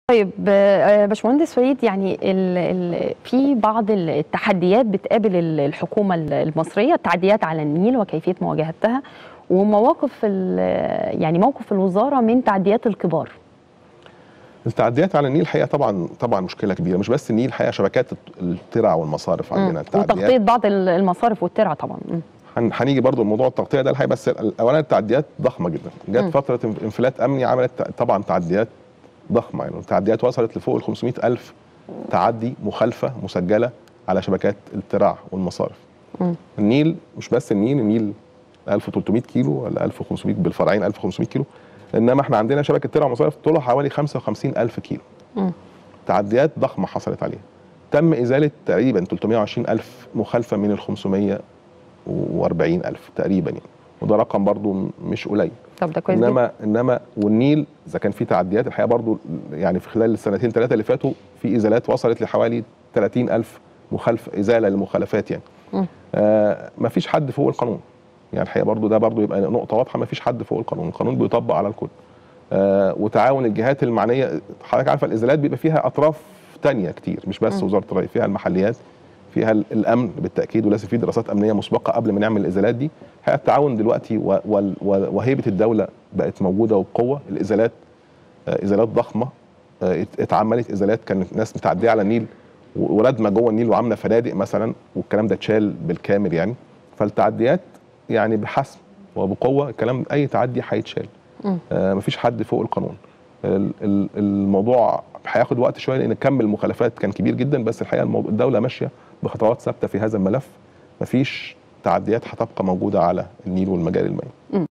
طيب آه، باشمهندس فريد يعني ال ال في بعض التحديات بتقابل ال- الحكومه المصريه التعديات على النيل وكيفيه مواجهتها ومواقف ال- يعني موقف الوزاره من تعديات الكبار التعديات على النيل الحقيقه طبعا طبعا مشكله كبيره مش بس النيل الحقيقه شبكات الترع والمصارف عندنا مم. التعديات وتغطيه بعض ال- المصارف والترع طبعا مم. هن- هنيجي برضو لموضوع التغطيه ده الحقيقه بس ال- اولا التعديات ضخمه جدا جت مم. فتره انف- انفلات امني عملت ت- طبعا تعديات ضخمه يعني التعديات وصلت لفوق ال 500 الف تعدي مخالفه مسجله على شبكات الترع والمصارف مم. النيل مش بس النيل النيل 1300 كيلو ولا 1500 بالفرعين 1500 كيلو انما احنا عندنا شبكه ترع ومصارف طولها حوالي 55 الف كيلو مم. تعديات ضخمه حصلت عليها تم ازاله تقريبا 320 الف مخالفه من ال 540 الف تقريبا يعني وده رقم برضو م- مش قليل طب ده كويس جدا انما انما والنيل اذا كان في تعديات الحقيقه برضو يعني في خلال السنتين ثلاثه اللي فاتوا في ازالات وصلت لحوالي 30 الف مخالفه ازاله للمخالفات يعني مم. آه ما فيش حد فوق القانون يعني الحقيقه برضو ده برضو يبقى نقطه واضحه ما فيش حد فوق القانون القانون بيطبق على الكل آه وتعاون الجهات المعنيه حضرتك عارفه الازالات بيبقى فيها اطراف تانية كتير مش بس مم. وزاره الري فيها المحليات فيها ال- الامن بالتاكيد ولازم في دراسات امنيه مسبقه قبل ما نعمل الازالات دي الحقيقه التعاون دلوقتي و- وال- و- وهيبه الدوله بقت موجوده وبقوه الازالات آه، ازالات ضخمه آه، ات- اتعملت ازالات كانت ناس متعديه على النيل و- وردمه جوه النيل وعامله فنادق مثلا والكلام ده اتشال بالكامل يعني فالتعديات يعني بحسم وبقوه الكلام اي تعدي هيتشال مم. آه مفيش حد فوق القانون ال- ال- الموضوع هياخد وقت شويه لان كم المخالفات كان كبير جدا بس الحقيقه الموضوع الدوله ماشيه بخطوات ثابته في هذا الملف مفيش تعديات هتبقى موجوده على النيل والمجال المائي